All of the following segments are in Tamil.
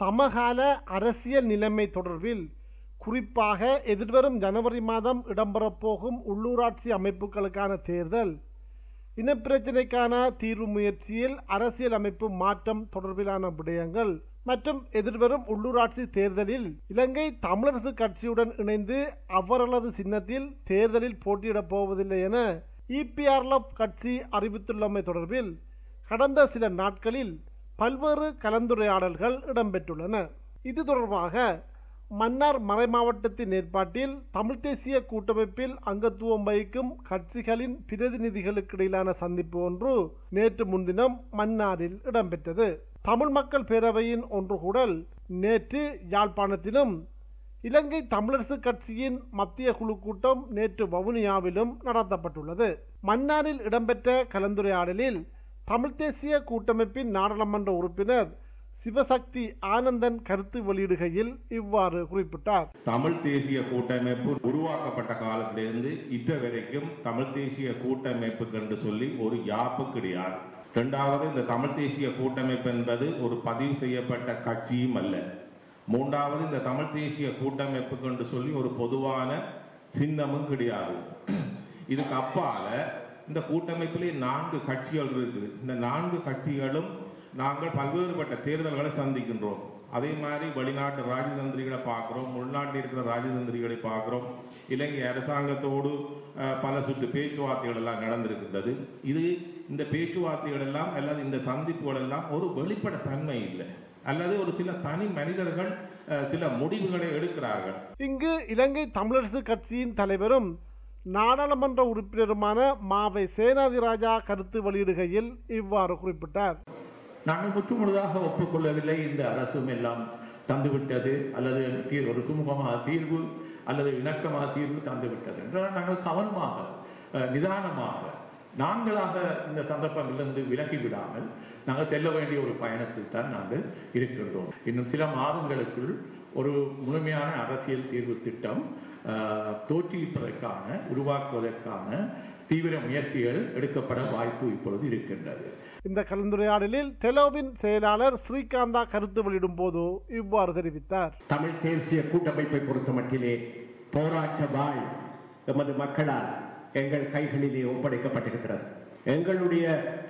சமகால அரசியல் நிலைமை தொடர்பில் குறிப்பாக எதிர்வரும் ஜனவரி மாதம் இடம்பெறப்போகும் உள்ளூராட்சி அமைப்புகளுக்கான தேர்தல் இனப்பிரச்சினைக்கான தீர்வு முயற்சியில் அரசியல் அமைப்பு மாற்றம் தொடர்பிலான விடயங்கள் மற்றும் எதிர்வரும் உள்ளூராட்சி தேர்தலில் இலங்கை தமிழரசு கட்சியுடன் இணைந்து அவர்களது சின்னத்தில் தேர்தலில் போட்டியிடப் போவதில்லை என இபிஆர்எஃப் கட்சி அறிவித்துள்ளமை தொடர்பில் கடந்த சில நாட்களில் பல்வேறு கலந்துரையாடல்கள் இடம்பெற்றுள்ளன இது தொடர்பாக மன்னார் மறைமாவட்டத்தின் ஏற்பாட்டில் தமிழ் தேசிய கூட்டமைப்பில் அங்கத்துவம் வகிக்கும் கட்சிகளின் பிரதிநிதிகளுக்கு இடையிலான சந்திப்பு ஒன்று நேற்று முன்தினம் மன்னாரில் இடம்பெற்றது தமிழ் மக்கள் பேரவையின் ஒன்று கூடல் நேற்று யாழ்ப்பாணத்திலும் இலங்கை தமிழரசு கட்சியின் மத்திய குழு கூட்டம் நேற்று வவுனியாவிலும் நடத்தப்பட்டுள்ளது மன்னாரில் இடம்பெற்ற கலந்துரையாடலில் தமிழ் தேசிய கூட்டமைப்பின் நாடாளுமன்ற உறுப்பினர் சிவசக்தி ஆனந்தன் கருத்து வெளியிடுகையில் இவ்வாறு குறிப்பிட்டார் தமிழ் தேசிய கூட்டமைப்பு உருவாக்கப்பட்ட காலத்திலிருந்து இற்ற வரைக்கும் தமிழ் தேசிய கூட்டமைப்பு என்று சொல்லி ஒரு யாப்பு கிடையாது இரண்டாவது இந்த தமிழ் தேசிய கூட்டமைப்பு என்பது ஒரு பதிவு செய்யப்பட்ட கட்சியும் அல்ல மூன்றாவது இந்த தமிழ் தேசிய கூட்டமைப்பு என்று சொல்லி ஒரு பொதுவான சின்னமும் கிடையாது இதுக்கு அப்பால இந்த கூட்டமைப்பிலே நான்கு கட்சிகள் இருக்குது இந்த நான்கு கட்சிகளும் நாங்கள் பல்வேறுபட்ட தேர்தல்களை சந்திக்கின்றோம் அதே மாதிரி வெளிநாட்டு ராஜதந்திரிகளை பார்க்குறோம் உள்நாட்டில் இருக்கிற ராஜதந்திரிகளை பார்க்குறோம் இலங்கை அரசாங்கத்தோடு அஹ், பல சுற்று பேச்சுவார்த்தைகள் எல்லாம் நடந்திருக்கின்றது இது இந்த பேச்சுவார்த்தைகள் எல்லாம் அல்லது இந்த சந்திப்புகள் எல்லாம் ஒரு வெளிப்பட தன்மை இல்லை அல்லது ஒரு சில தனி மனிதர்கள் அஹ், சில முடிவுகளை எடுக்கிறார்கள் இங்கு இலங்கை தமிழரசு கட்சியின் தலைவரும் நாடாளுமன்ற உறுப்பினருமான மாவை சேனாதிராஜா கருத்து வெளியிடுகையில் இவ்வாறு குறிப்பிட்டார் நாங்கள் முற்றுமுழுதாக ஒப்புக்கொள்ளவில்லை இந்த அரசும் எல்லாம் தந்துவிட்டது அல்லது தீர் ஒரு சுமூகமாக தீர்வு அல்லது இணக்கமாக தீர்வு தந்துவிட்டது என்றால் நாங்கள் கவனமாக அஹ், நிதானமாக நாங்களாக இந்த சந்தர்ப்பங்களிலிருந்து விலகி விடாமல் நாங்கள் செல்ல வேண்டிய ஒரு பயணத்தில் தான் நாங்கள் இருக்கின்றோம் இன்னும் சில மாதங்களுக்குள் ஒரு முழுமையான அரசியல் தீர்வு திட்டம் அஹ், தோற்றுவிப்பதற்கான உருவாக்குவதற்கான தீவிர முயற்சிகள் எடுக்கப்பட வாய்ப்பு இப்பொழுது இருக்கின்றது இந்த கலந்துரையாடலில் தெலோவின் செயலாளர் ஸ்ரீகாந்தா கருத்து வெளியிடும் போது இவ்வாறு தெரிவித்தார் தமிழ் தேசிய கூட்டமைப்பை பொறுத்தமட்டிலே போராட்ட வாழ் எமது மக்களால் எங்கள் கைகளிலே ஒப்படைக்கப்பட்டிருக்கிறது எங்களுடைய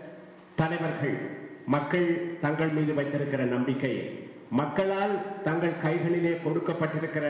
தலைவர்கள் மக்கள் தங்கள் மீது வைத்திருக்கிற நம்பிக்கை மக்களால் தங்கள் கைகளிலே கொடுக்கப்பட்டிருக்கிற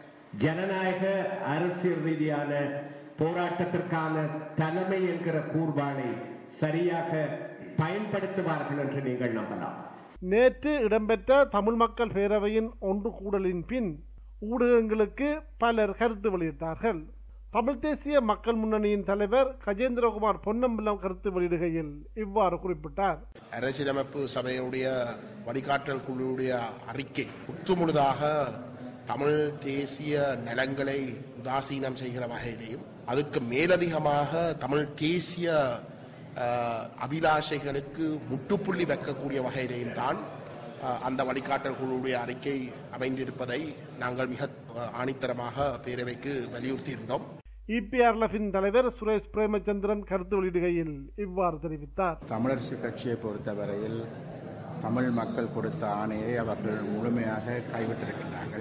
ஜனநாயக அரசியல் ரீதியான போராட்டத்திற்கான தலைமை என்கிற கூர்வாளை சரியாக பயன்படுத்துவார்கள் என்று நீங்கள் நம்பலாம் நேற்று இடம்பெற்ற தமிழ் மக்கள் பேரவையின் ஒன்று கூடலின் பின் ஊடகங்களுக்கு பலர் கருத்து வெளியிட்டார்கள் தமிழ் தேசிய மக்கள் முன்னணியின் தலைவர் கஜேந்திரகுமார் பொன்னம்பலம் கருத்து வெளியிடுகையில் இவ்வாறு குறிப்பிட்டார் அரசியலமைப்பு சபையினுடைய வழிகாட்டல் குழுவுடைய அறிக்கை முற்றுமுழுதாக தமிழ் தேசிய நலன்களை உதாசீனம் செய்கிற வகையிலையும் அதுக்கு மேலதிகமாக தமிழ் தேசிய அஹ், அபிலாஷைகளுக்கு முற்றுப்புள்ளி வைக்கக்கூடிய வகையிலையும் தான் அஹ், அந்த வழிகாட்டல் குழுவுடைய அறிக்கை அமைந்திருப்பதை நாங்கள் மிக அஹ், ஆணித்தரமாக பேரவைக்கு வலியுறுத்தியிருந்தோம் இபிஆர்எஃபின் தலைவர் சுரேஷ் பிரேமச்சந்திரன் கருத்து வெளியிடுகையில் இவ்வாறு தெரிவித்தார் தமிழரசு கட்சியை பொறுத்தவரையில் தமிழ் மக்கள் கொடுத்த ஆணையை அவர்கள் முழுமையாக கைவிட்டிருக்கின்றார்கள்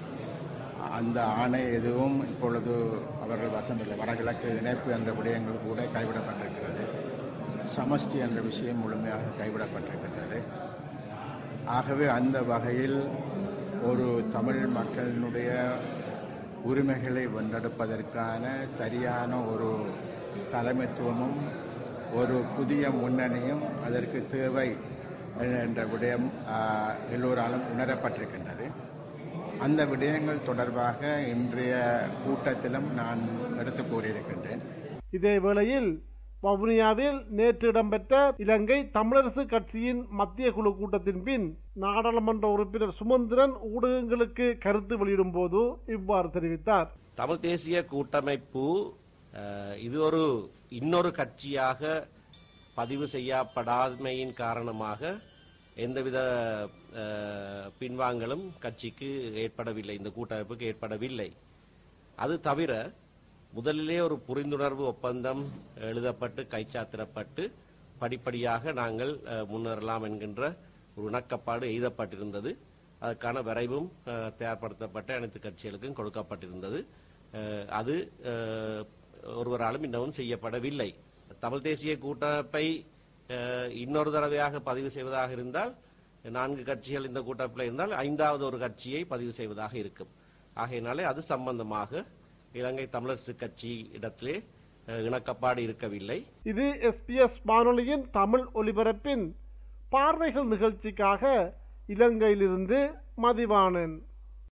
அந்த ஆணை எதுவும் இப்பொழுது அவர்கள் வசமில்லை வடகிழக்கு இணைப்பு என்ற விடயங்கள் கூட கைவிடப்பட்டிருக்கிறது சமஷ்டி என்ற விஷயம் முழுமையாக கைவிடப்பட்டிருக்கின்றது ஆகவே அந்த வகையில் ஒரு தமிழ் மக்களினுடைய உரிமைகளை வென்றெடுப்பதற்கான சரியான ஒரு தலைமைத்துவமும் ஒரு புதிய முன்னணியும் அதற்கு தேவை என்ற விடயம் ஆஹ், எல்லோராலும் உணரப்பட்டிருக்கின்றது அந்த விடயங்கள் தொடர்பாக இன்றைய கூட்டத்திலும் நான் எடுத்து கூறியிருக்கின்றேன் இதே வேளையில் வவுனியாவில் நேற்று இடம்பெற்ற இலங்கை தமிழரசு கட்சியின் மத்திய குழு கூட்டத்தின் பின் நாடாளுமன்ற உறுப்பினர் சுமந்திரன் ஊடகங்களுக்கு கருத்து வெளியிடும் போது இவ்வாறு தெரிவித்தார் தமிழ் தேசிய கூட்டமைப்பு அஹ், இது ஒரு இன்னொரு கட்சியாக பதிவு செய்யப்படாமையின் காரணமாக எந்தவித அஹ், பின்வாங்கலும் கட்சிக்கு ஏற்படவில்லை இந்த கூட்டமைப்புக்கு ஏற்படவில்லை அது தவிர முதலிலே ஒரு புரிந்துணர்வு ஒப்பந்தம் எழுதப்பட்டு கைச்சாத்திடப்பட்டு படிப்படியாக நாங்கள் அஹ், முன்னேறலாம் என்கின்ற ஒரு இணக்கப்பாடு எய்தப்பட்டிருந்தது அதற்கான வரைவும் அஹ், தயார்படுத்தப்பட்ட அனைத்து கட்சிகளுக்கும் கொடுக்கப்பட்டிருந்தது அஹ், அது அஹ், ஒருவராலும் இன்னமும் செய்யப்படவில்லை தமிழ் தேசிய கூட்டமைப்பை அஹ், இன்னொரு தடவையாக பதிவு செய்வதாக இருந்தால் நான்கு கட்சிகள் இந்த கூட்டமைப்பில் இருந்தால் ஐந்தாவது ஒரு கட்சியை பதிவு செய்வதாக இருக்கும் ஆகையினாலே அது சம்பந்தமாக இலங்கை தமிழரசு கட்சி இடத்திலே அஹ், இணக்கப்பாடு இருக்கவில்லை இது எஸ்பிஎஸ் வானொலியின் தமிழ் ஒலிபரப்பின் பார்வைகள் நிகழ்ச்சிக்காக இலங்கையிலிருந்து மதிவாணன்